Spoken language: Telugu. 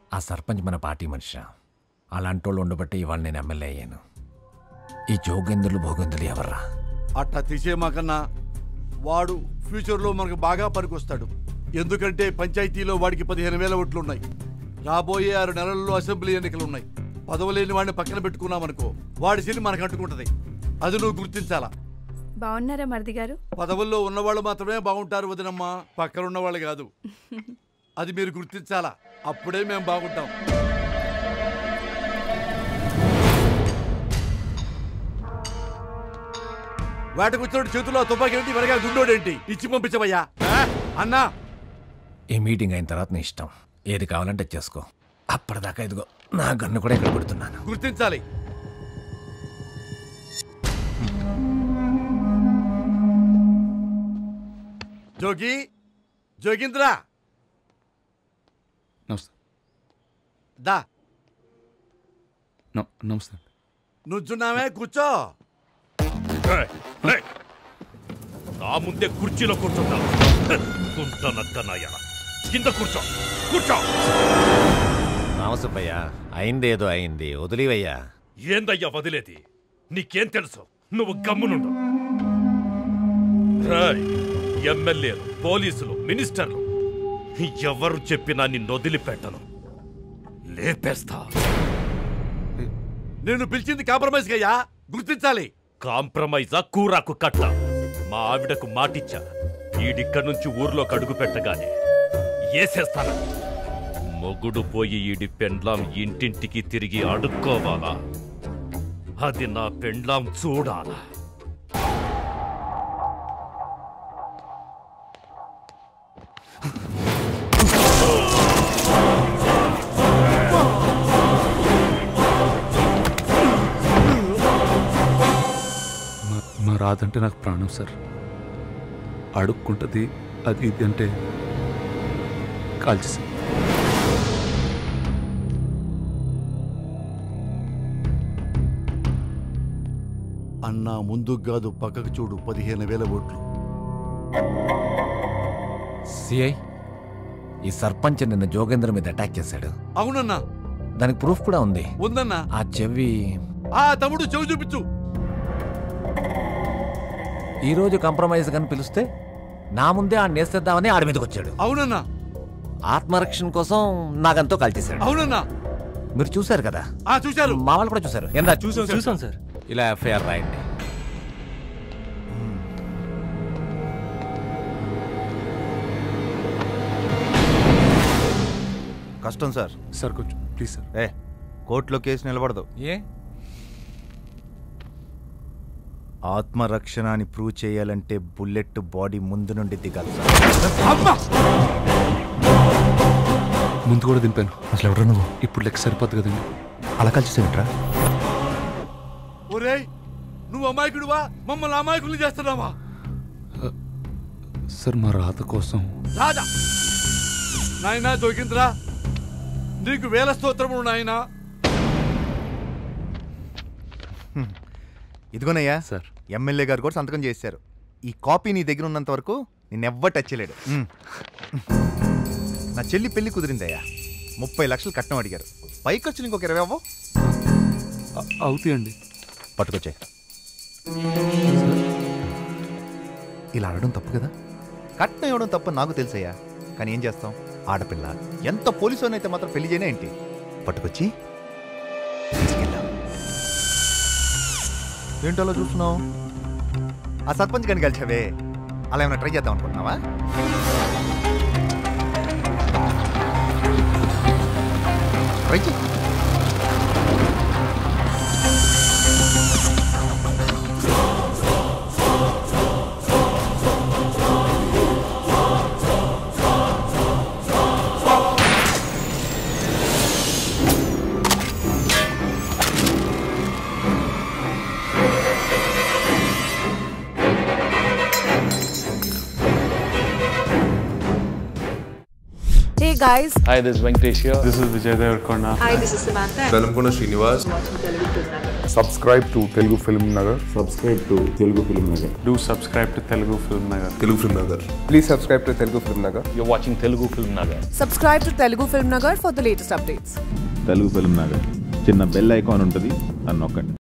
ఆ సర్పంచ్ మన పార్టీ మనిషి అలాంటి వాళ్ళు ఉండబట్టి ఇవాళ నేను ఎమ్మెల్యే అయ్యాను ఈ జోగేంద్రులు భోగేంద్రులు ఎవర్రా అట్టా తీసేమాకన్నా వాడు ఫ్యూచర్లో మనకు బాగా పనికొస్తాడు ఎందుకంటే పంచాయతీలో వాడికి పదిహేను వేల ఓట్లు ఉన్నాయి రాబోయే ఆరు నెలల్లో అసెంబ్లీ ఎన్నికలు ఉన్నాయి పదవులేని వాడిని పక్కన పెట్టుకున్నామనుకో వాడి శని మనకు అంటుకుంటది అది నువ్వు గుర్తించాలా బాగున్నారా మరిది గారు పదవుల్లో ఉన్నవాళ్ళు మాత్రమే బాగుంటారు వదినమ్మా పక్కన ఉన్నవాళ్ళు కాదు అది మీరు గుర్తించాలా అప్పుడే మేము బాగుంటాం వేటకొచ్చినోడు చేతిలో తుపాకీ ఏంటి వెనక గుండోడేంటి ఇచ్చి పంపించవయ్యా ఆ? అన్నా ఈ మీటింగ్ అయిన తర్వాత నీ ఇష్టం ఏది కావాలంటే చేసుకో అప్పటిదాకా ఇదిగో నా గన్ను కూడా ఇక్కడ పెడుతున్నాను గుర్తించాలి జోగి జోగింద్ర నమస్తే దా న- నమస్తే నుంచున్నావే కూర్చో ఏయ్, ఏయ్. నా ముందే కుర్చీలో కూర్చుంటా కుంటనక్కనాయ కింద కూర్చో కూర్చో రామసుబ్బయ్య అయింది ఏదో అయింది వదిలివయ్యా ఏందయ్యా వదిలేది నీకేం తెలుసు నువ్వు గమ్మునుండు రాయ్ ఎమ్మెల్యేలు పోలీసులు మినిస్టర్లు ఎవరు చెప్పినా నిన్ను వదిలిపెట్టను లేపేస్తా నేను పిలిచింది కాంప్రమైజ్ అయ్యా గుర్తించాలి కాంప్రమైజా కూరాకు కట్ట మా ఆవిడకు మాటిచ్చా ఈడిక్కడి నుంచి ఊర్లోకి అడుగు పెట్టగానే ఏసేస్తాను మొగుడు పోయి ఈడి పెండ్లాం ఇంటింటికి తిరిగి అడుక్కోవాలా అది నా పెండ్లాం చూడాలా మా మా రాదంటే నాకు ప్రాణం సార్ అడుక్కుంటుంది అది ఇది అంటే కాల్చేసి అన్నా ముందుకు కాదు పక్కకు చూడు పదిహేను వేల ఓట్లు సిఐ ఈ సర్పంచ్ నిన్న జోగేంద్ర మీద అటాక్ చేశాడు అవునన్నా దానికి ప్రూఫ్ కూడా ఉంది ఉందన్నా ఆ చెవి ఆ తమ్ముడు చెవి చూపించు ఈ రోజు కాంప్రమైజ్ అని పిలిస్తే నా ముందే ఆ నేస్తేద్దామని ఆడి మీదకి వచ్చాడు అవునన్నా ఆత్మరక్షణ కోసం నాగంతో కాల్చేశాడు అవునన్నా మీరు చూశారు కదా ఆ చూశారు మా వాళ్ళు కూడా చూశారు ఎంత చూసాం చూసాం సార్ ఇలా ఎఫ్ఐఆర్ రాయండి కష్టం సార్ సార్ కొంచెం ప్లీజ్ సార్ ఏ కోర్టులో కేసు నిలబడదు ఏ ఆత్మరక్షణ అని ప్రూవ్ చేయాలంటే బుల్లెట్ బాడీ ముందు నుండి దిగాలి సార్ అమ్మా ముందు కూడా దింపాను అసలు ఎవరు నువ్వు ఇప్పుడు లెక్క సరిపోద్ది కదండి అలా కలిసేమిట్రా ఒరేయ్ నువ్వు అమాయకుడువా మమ్మల్ని అమాయకులు చేస్తున్నావా సార్ మా రాత కోసం రాజా నాయనా జోగింద్రా నీకు వేల స్తోత్రములు నాయనా ఇదిగోనయ్యా సార్ ఎమ్మెల్యే గారు కూడా సంతకం చేశారు ఈ కాపీ నీ దగ్గర ఉన్నంత వరకు నిన్నెవ్వ టచ్ చేయలేడు మ్. నా చెల్లి పెళ్లి కుదిరిందయ్యా ముప్పై లక్షలు కట్నం అడిగారు పై ఖర్చులు ఇంకొక ఇరవై అవ్వ అ- అవుతాయండి పట్టుకొచ్చే ఇలా అడగడం తప్పు కదా కట్నం ఇవ్వడం తప్పు నాకు తెలుసయ్యా కానీ ఏం చేస్తాం ఆడపిల్ల ఎంత పోలీసు అయితే మాత్రం పెళ్లి చేయనే ఏంటి పట్టుకొచ్చి తీసుకెళ్ళాం ఏంటో అలా చూస్తున్నావు ఆ సర్పంచ్ గారిని కలిసావే అలా ఏమైనా ట్రై చేద్దాం అనుకుంటున్నావా ట్రై చేయి ఏ guys. Hi, this is Venkatesh here. This is Vijay Devarakonda Hi, this is Samantha. Velankonda Srinivas subscribe to Telugu film Nagar subscribe to Telugu film Nagar do subscribe to Telugu film Nagar Telugu film Nagar please subscribe to Telugu film Nagar You're watching Telugu Film Nagar. Subscribe to Telugu Film Nagar for the latest updates. Telugu film Nagar చిన్న బెల్ ఐకాన్ ఉంటుంది అని నొక్కండి